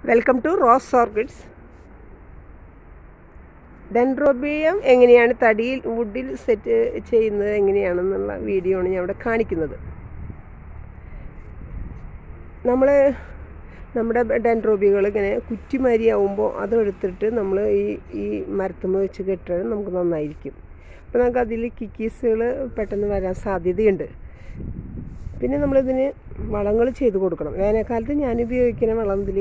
welcome to rose orchids dendrobium എങ്ങനെയാണ് തടിയിൽ വുഡിൽ set ചെയ്യുന്നത് എങ്ങനെയാണെന്നുള്ള വീഡിയോ ആണ് ഞാൻ ഇവിടെ കാണിക്കുന്നത് നമ്മൾ നമ്മുടെ ഡെൻഡ്രോബികൾ ഇങ്ങനെ കുറ്റിമാരിയാവുമ്പോൾ അതെടുത്തിട്ട് നമ്മൾ ഈ ഈ മരത്തുമ്മ വെച്ച് കെട്ടാൻ നമുക്ക് നന്നായിരിക്കും അപ്പോൾ നമുക്ക് അതിൽ കിക്കീസുകൾ പെട്ടെന്ന് വരാൻ സാധ്യതയുണ്ട് പിന്നെ നമ്മളിതിന് വളങ്ങൾ ചെയ്ത് കൊടുക്കണം വേനൽക്കാലത്ത് ഞാൻ ഉപയോഗിക്കുന്ന വളം ഇതിൽ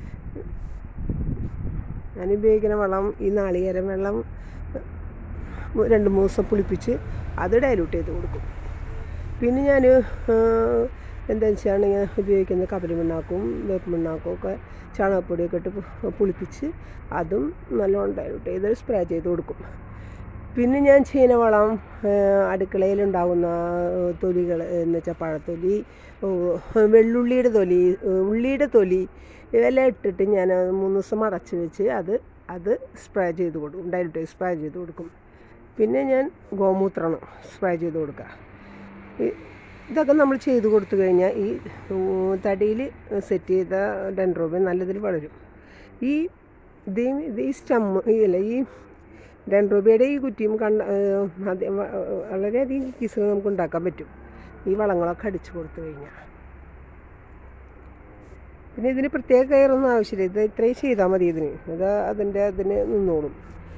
ഞാൻ ഉപയോഗിക്കുന്ന വളം ഈ നാളികേരം വെള്ളം രണ്ട് മൂന്ന് ദിവസം പുളിപ്പിച്ച് അത് ഡയലൂട്ട് ചെയ്ത് കൊടുക്കും പിന്നെ ഞാൻ എന്താണെന്ന് വെച്ചാൽ ഞാൻ ഉപയോഗിക്കുന്ന കപലി മണ്ണാക്കും വേപ്പ് മണ്ണാക്കും ഒക്കെ ചാണകപ്പൊടിയൊക്കെ ഇട്ട് പുളിപ്പിച്ച് അതും നല്ലോണം ഡയലൂട്ട് ചെയ്ത് സ്പ്രേ ചെയ്ത് കൊടുക്കും പിന്നെ ഞാൻ ചെയ്യുന്ന വളം അടുക്കളയിലുണ്ടാകുന്ന തൊലികൾ എന്ന് വെച്ചാൽ പഴത്തൊലി വെള്ളുള്ളിയുടെ തൊലി ഉള്ളിയുടെ തൊലി ഇതെല്ലാം ഇട്ടിട്ട് ഞാൻ മൂന്ന് ദിവസം അടച്ച് വെച്ച് അത് അത് സ്പ്രേ ചെയ്ത് കൊടുക്കും ഡയലൂട്ട് സ്പ്രേ ചെയ്ത് കൊടുക്കും പിന്നെ ഞാൻ ഗോമൂത്രമാണ് സ്പ്രേ ചെയ്ത് കൊടുക്കുക ഇതൊക്കെ നമ്മൾ ചെയ്ത് കൊടുത്തു കഴിഞ്ഞാൽ ഈ തടിയിൽ സെറ്റ് ചെയ്ത ഡെൻഡ്രോബിയം നല്ലതിൽ വളരും ഈ ഇത് ഇത് ഈ സ്റ്റമ്മ് ഈ അല്ല ഈ ഡെൻഡ്രോബിയുടെ ഈ കുറ്റിയും കണ്ട വളരെയധികം കിസുകൾ നമുക്ക് ഉണ്ടാക്കാൻ പറ്റും ഈ വളങ്ങളൊക്കെ അടിച്ചു കൊടുത്തു കഴിഞ്ഞാൽ പിന്നെ ഇതിന് പ്രത്യേക കെയറൊന്നും ആവശ്യമില്ല ഇത് ഇത്രയും ചെയ്താൽ മതി ഇതിന് ഇത് അതിൻ്റെ അതിന് നിന്നോളും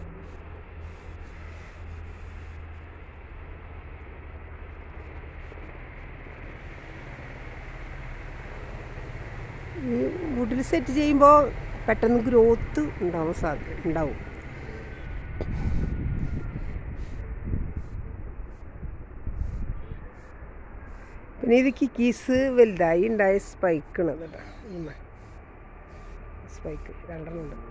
ഈ വുഡിൽ സെറ്റ് ചെയ്യുമ്പോൾ പെട്ടെന്ന് ഗ്രോത്ത് ഉണ്ടാവാൻ സാധ്യത ഉണ്ടാവും പിന്നെ ഇത് കിക്കീസ് വലുതായി ഉണ്ടായ സ്പൈക്കാണ് കേട്ടോ സ്പൈക്ക് രണ്ടെണ്ണം ഉണ്ട്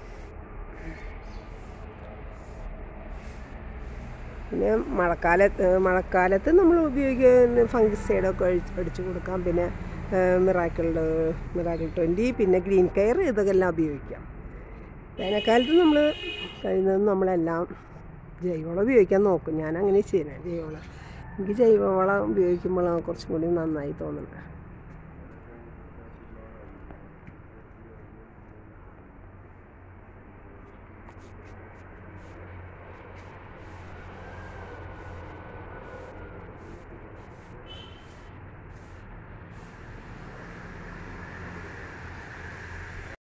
പിന്നെ മഴക്കാലത്ത് മഴക്കാലത്ത് നമ്മൾ ഉപയോഗിക്കുന്ന ഫംഗിസൈഡൊക്കെ അഴിച്ച് അടിച്ചു കൊടുക്കാം പിന്നെ മിറാക്കിളുടെ മിറാക്കിൾ ട്വൻറ്റി പിന്നെ ഗ്രീൻ കെയർ ഇതൊക്കെല്ലാം ഉപയോഗിക്കാം വേനൽക്കാലത്ത് നമ്മൾ കഴിയുന്നതും നമ്മളെല്ലാം ജൈവവളം ഉപയോഗിക്കാൻ നോക്കും ഞാൻ അങ്ങനെ ചെയ്യുന്നത് ജൈവവളം എനിക്ക് ജൈവവളം ഉപയോഗിക്കുമ്പോഴാണ് കുറച്ചും കൂടി നന്നായി തോന്നുന്നത്